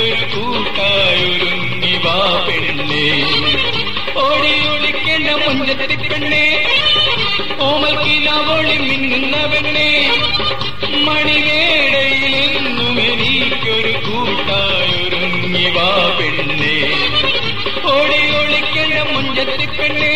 എനിക്കൊരു കൂട്ടായൊരുങ്ങി വാ പെണ്ണേ ഓടി ഒളിക്കേണ്ട മുഞ്ചത്തി പെണ്ണേ ഓമൽ കിലാവോളി മിന്നുന്ന പെണ്ണേ മണിവേടയിൽ എന്നും എനിക്കൊരു കൂട്ടായൊരുങ്ങി വാ പെണ്ണേ ഓടി ഒളിക്കേണ്ട മുഞ്ചത്തി പെണ്ണേ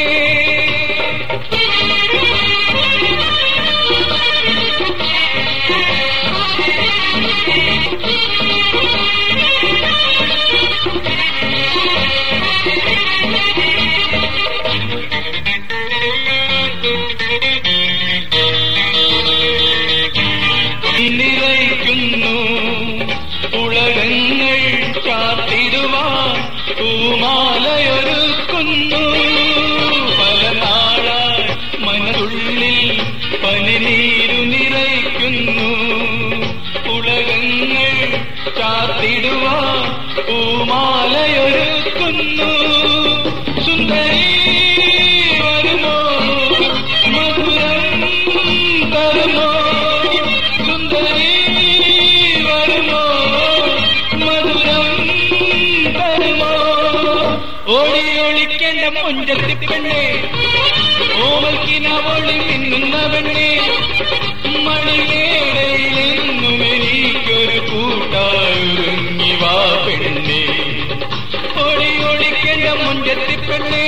നിറയ്ക്കുന്നു ഉളകങ്ങൾ ചാത്തിടുവാൻ പൂമാലയൊരുക്കുന്നു പല നാളായി മനതുള്ളിൽ പനിനീരു നിറയ്ക്കുന്നു ഉളകങ്ങൾ ചാത്തിടുവാൻ പൂമാലയൊരുക്കുന്നു സുന്ദരി വരുമോ മധുരം തരുമോ സുന്ദരി വരുമോ മധുരം തരുമോ ഓടി ഒളിക്കേണ്ട മുഞ്ചത്തി പെണ്ണേ ഓമൽക്കിനവളി മിന്നുന്ന പെണ്ണേ മണിവേടയിലെന്നും എനിക്കൊരു കൂട്ടായൊരുങ്ങി വാ പെണ്ണേ ഓടി ഒളിക്കേണ്ട മുഞ്ചത്തി പെണ്ണേ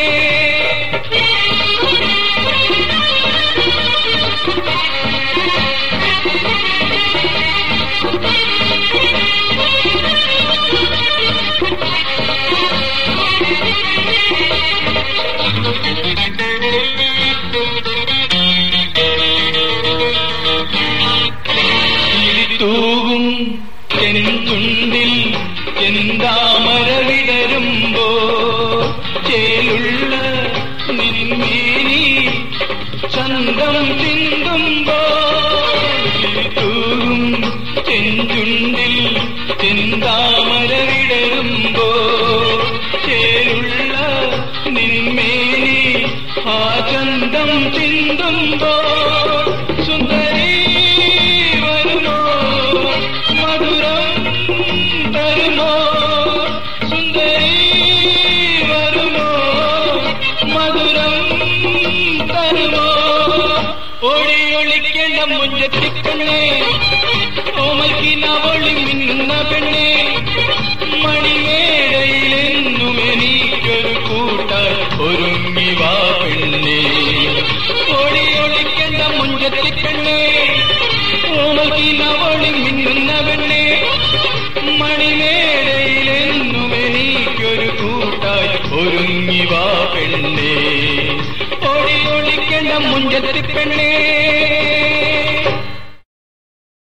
തൂകും ചെന്തുണ്ടിൽ ചെന്താമര വിടരുമ്പോ ചേലുള്ള നിന്മേനി ചന്തം ചിന്തുമ്പോ തൂകും ചെന്തുണ്ടിൽ ചെന്താമര വിടരുമ്പോ ചേലുള്ള നിന്മേനി ആ ചന്തം ചിന്തുമ്പോ സുന്ദരി വരുമോ മധുരം തരുമോ സുന്ദരി വരുമോ മധുരം തരുമോ ഓടി ഒളിക്കേണ്ട മുഞ്ചത്തി പെണ്ണേ ഓമൽക്കിനവളി മിന്നുന്ന പെണ്ണേ മണിമേടയിലെന്നും എനിക്കൊരു കൂട്ടായി ഒരുങ്ങി വാ പെണ്ണേ ഓടി ഒളിക്കേണ്ട മുഞ്ചത്തി പെണ്ണേ ഓമൽക്കിനവളി മിന്നുന്ന പെണ്ണേ മണിമേടയിലെന്നും എനിക്കൊരു കൂട്ടായി ഒരുങ്ങി വാ പെണ്ണേ ഓടി ഒളിക്കേണ്ട മുഞ്ചത്തി പെണ്ണേ